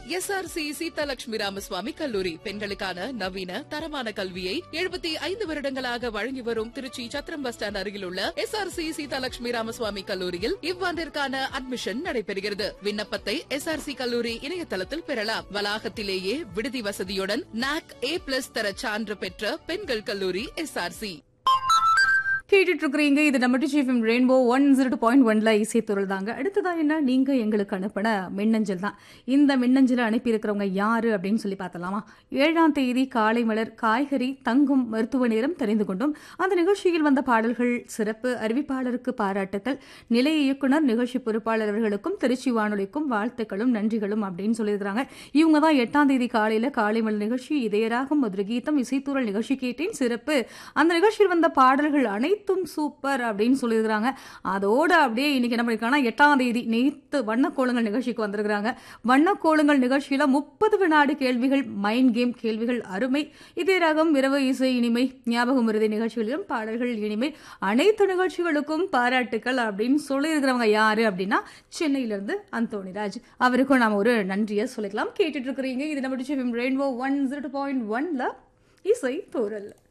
SRC Seethalakshmi Ramaswamy கல்லூரி பெண்களுக்கான நவீன தரமான கல்வியை எழுபத்தி ஐந்து வருடங்களாக வழங்கி வரும் திருச்சி சத்திரம் பஸ் ஸ்டாண்ட் அருகிலுள்ள எஸ்ஆர்சி சீதாலட்சுமி ராமசுவாமி கல்லூரியில் இவ்வாண்டிற்கான அட்மிஷன் நடைபெறுகிறது விண்ணப்பத்தை எஸ்ஆர்சி கல்லூரி இணையதளத்தில் பெறலாம் வளாகத்திலேயே விடுதி வசதியுடன் நாக் ஏ பிளஸ் தர சான்று பெற்ற பெண்கள் கல்லூரி எஸ்ஆர்சி கேட்டுட்டு இருக்கிறீங்க இது நம்ம டிச்சிஎஃப்எம் rainbow one zero two point ஒன்ல இசைத்துறல் தாங்க அடுத்ததா என்ன நீங்க எங்களுக்கு அனுப்பின மின்னஞ்சல் தான் இந்த மின்னஞ்சலை அனுப்பியிருக்கிறவங்க யாரு அப்படின்னு சொல்லி பார்த்தலாமா ஏழாம் தேதி காலை மலர் காய்கறி தங்கும் மருத்துவ நேரம் தெரிந்து கொண்டோம் அந்த நிகழ்ச்சியில் வந்த பாடல்கள் சிறப்பு அறிவிப்பாளருக்கு பாராட்டுக்கள் நிலைய இயக்குனர் நிகழ்ச்சி பொறுப்பாளர் அவர்களுக்கும் திருச்சி வானொலிக்கும் வாழ்த்துக்களும் நன்றிகளும் அப்படின்னு சொல்லியிருக்கிறாங்க இவங்க தான் எட்டாம் தேதி காலையில காலை மலர் நிகழ்ச்சி இதயராகம் மதுர கீதம் இசைத்தூரல் நிகழ்ச்சி கேட்டேன் சிறப்பு அந்த நிகழ்ச்சியில் வந்த பாடல்கள் அனைத்தும் சூப்பர் அப்படின்னு சொல்லியிருக்கிறாங்க அதோட அப்படியே இன்னைக்கு என்ன பண்ணிருக்காங்கன்னா எட்டாம் தேதி நேத்து வண்ணக்கோலங்கள் நிகழ்ச்சிக்கு வந்திருக்கிறாங்க வண்ணக்கோலங்கள் நிகழ்ச்சியில முப்பது வினாடி கேள்விகள் மைண்ட் கேம் கேள்விகள் அருமை இதே ரகம் இரவு இசை இனிமை ஞாபகம் உறுதி நிகழ்ச்சிகளிலும் பாடல்கள் இனிமை அனைத்து நிகழ்ச்சிகளுக்கும் பாராட்டுக்கள் அப்படின்னு சொல்லியிருக்கிறவங்க யாரு அப்படின்னா சென்னையிலிருந்து அந்தோணிராஜ் அவருக்கும் நாம ஒரு நன்றியை சொல்லிக்கலாம் கேட்டுட்டு இருக்கிறீங்க இது நம்ம ரெயின்போ ஒன் ஜீரோ பாயிண்ட் ஒன்ல இசை தோரல்